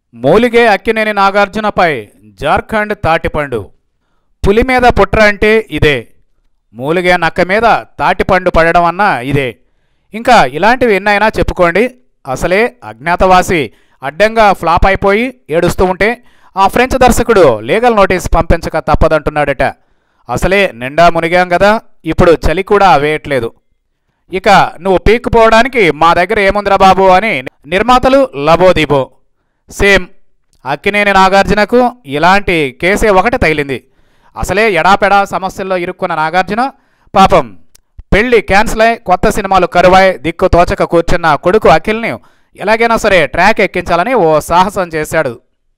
మూలిగే అక్కినేని నాగార్జునపై జార్ఖండ్ తాటిపండు పులి మీద పుట్ర అంటే ఇదే మూలిగే నక్క మీద తాటిపండు పడడం అన్న ఇదే ఇంకా ఇలాంటివి ఎన్నైనా చెప్పుకోండి అసలే అజ్ఞాతవాసి అడ్డంగా ఫ్లాప్ అయిపోయి ఏడుస్తూ ఉంటే ఆ ఫ్రెంచ్ దర్శకుడు లీగల్ నోటీస్ పంపించక తప్పదంటున్నాడట అసలే నిండా మునిగాం కదా ఇప్పుడు చలి కూడా వేయట్లేదు ఇక నువ్వు పీక్కుపోవడానికి మా దగ్గర ఏముందిరా బాబు అని నిర్మాతలు లబోదిబో సేమ్ అక్కినేని నాగార్జునకు ఇలాంటి కేసే ఒకటి తగిలింది అసలే ఎడాపెడా సమస్యల్లో ఇరుక్కున్న నాగార్జున పాపం పెళ్లి క్యాన్సిల్ అయి కొత్త సినిమాలు కరువాయి దిక్కు తోచక కూర్చున్న కొడుకు అఖిల్ని ఎలాగైనా సరే ట్రాక్ ఎక్కించాలని ఓ సాహసం చేశాడు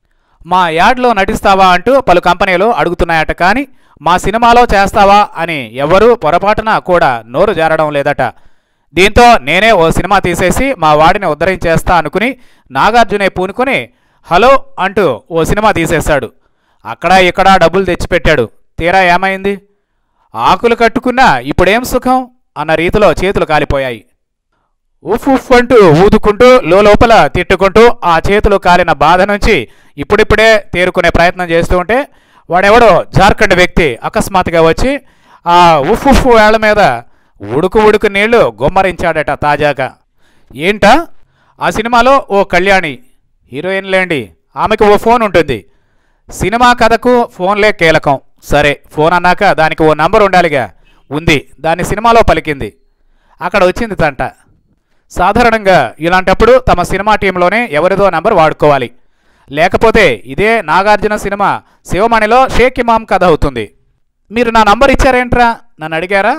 మా యాడ్లో నటిస్తావా అంటూ పలు కంపెనీలు అడుగుతున్నాయట కానీ మా సినిమాలో చేస్తావా అని ఎవరూ పొరపాటున కూడా నోరు జారడం లేదట దీంతో నేనే ఓ సినిమా తీసేసి మా వాడిని ఉద్ధరించేస్తా అనుకుని నాగార్జునే పూనుకొని హలో అంటూ ఓ సినిమా తీసేశాడు అక్కడ ఇక్కడ డబ్బులు తెచ్చిపెట్టాడు తీరా ఏమైంది ఆకులు కట్టుకున్నా ఇప్పుడేం సుఖం అన్న రీతిలో చేతులు కాలిపోయాయి ఉఫ్ ఉఫ్ అంటూ ఊదుకుంటూ లోపల తిట్టుకుంటూ ఆ చేతులు కాలిన బాధ నుంచి ఇప్పుడిప్పుడే తేరుకునే ప్రయత్నం చేస్తూ ఉంటే వాడెవడో జార్ఖండ్ వ్యక్తి అకస్మాత్తుగా వచ్చి ఆ ఉఫ్ ఉఫ్ వేళ్ల మీద ఉడుకు ఉడుకు నీళ్లు గుమ్మరించాడట తాజాగా ఏంటా ఆ సినిమాలో ఓ కళ్యాణి హీరోయిన్ లేండి ఆమెకు ఓ ఫోన్ ఉంటుంది సినిమా కథకు ఫోన్లే కీలకం సరే ఫోన్ అన్నాక దానికి ఓ నంబర్ ఉండాలిగా ఉంది దాన్ని సినిమాలో పలికింది అక్కడ వచ్చింది తంట సాధారణంగా ఇలాంటప్పుడు తమ సినిమా టీంలోనే ఎవరిదో నంబర్ వాడుకోవాలి లేకపోతే ఇదే నాగార్జున సినిమా శివమణిలో షేక్ ఇమాం కథ అవుతుంది మీరు నా నంబర్ ఇచ్చారేంట్రా నన్ను అడిగారా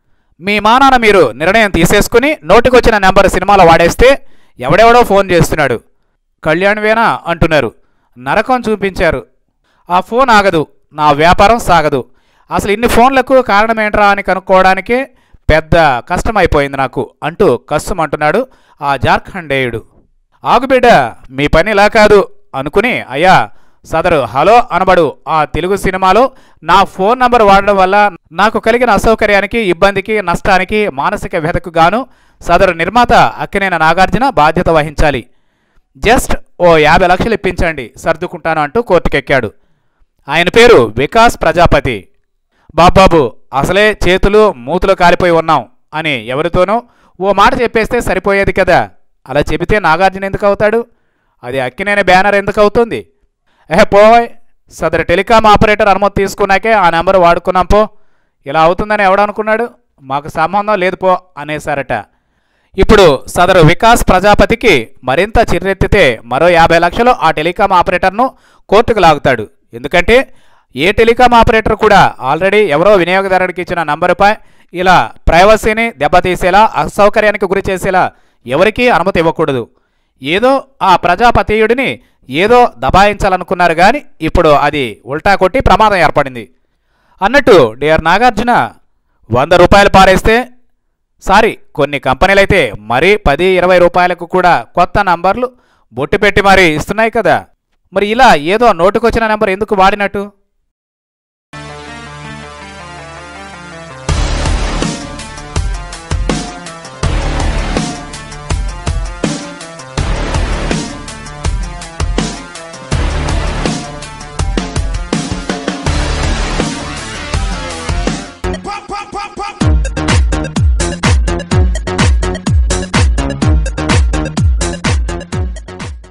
మీ మానాన మీరు నిర్ణయం తీసేసుకుని నోటికొచ్చిన నెంబర్ సినిమాలో వాడేస్తే ఎవడెవడో ఫోన్ చేస్తున్నాడు కళ్యాణ్వేనా అంటున్నారు నరకం చూపించారు ఆ ఫోన్ ఆగదు నా వ్యాపారం సాగదు అసలు ఇన్ని ఫోన్లకు కారణమేంట్రా అని కనుక్కోవడానికే పెద్ద కష్టమైపోయింది నాకు అంటూ కష్టమంటున్నాడు ఆ జార్ఖండేయుడు ఆగుబిడ్డ మీ పని ఇలా కాదు అనుకుని అయ్యా సదరు హలో అనబడు ఆ తెలుగు సినిమాలో నా ఫోన్ నంబర్ వాడడం వల్ల నాకు కలిగిన అసౌకర్యానికి ఇబ్బందికి నష్టానికి మానసిక వ్యధకు గాను సదరు నిర్మాత అక్కినేని నాగార్జున బాధ్యత వహించాలి జస్ట్ ఓ యాభై లక్షలు ఇప్పించండి సర్దుకుంటాను అంటూ కోర్టుకెక్కాడు ఆయన పేరు వికాస్ ప్రజాపతి బాబాబు అసలే చేతులు మూతులు కాలిపోయి ఉన్నాం అని ఎవరితోనో ఓ మాట చెప్పేస్తే సరిపోయేది కదా అలా చెబితే నాగార్జున ఎందుకు అవుతాడు అది అక్కినేని బ్యానర్ ఎందుకు అవుతుంది ఏహే పోయ్ సదరు టెలికాం ఆపరేటర్ అనుమతి తీసుకున్నాకే ఆ నెంబర్ వాడుకున్నాం పో ఇలా అవుతుందని ఎవడనుకున్నాడు మాకు సంబంధం లేదు పో అనేసారట ఇప్పుడు సదరు వికాస్ ప్రజాపతికి మరింత చిర్రెత్తితే మరో యాభై లక్షలు ఆ టెలికాం ఆపరేటర్ను కోర్టుకు లాగుతాడు ఎందుకంటే ఏ టెలికాం ఆపరేటర్ కూడా ఆల్రెడీ ఎవరో వినియోగదారుడికి ఇచ్చిన నంబరుపై ఇలా ప్రైవసీని దెబ్బతీసేలా అసౌకర్యానికి గురి చేసేలా ఎవరికీ అనుమతి ఇవ్వకూడదు ఏదో ఆ ప్రజాపతీయుడిని ఏదో దబాయించాలనుకున్నారు కానీ ఇప్పుడు అది ఉల్టా కొట్టి ప్రమాదం ఏర్పడింది అన్నట్టు డియర్ నాగార్జున వంద రూపాయలు పారేస్తే సారీ కొన్ని కంపెనీలైతే మరీ పది ఇరవై రూపాయలకు కూడా కొత్త నంబర్లు బొట్టు పెట్టి మరీ ఇస్తున్నాయి కదా మరి ఇలా ఏదో నోటుకొచ్చిన నెంబర్ ఎందుకు వాడినట్టు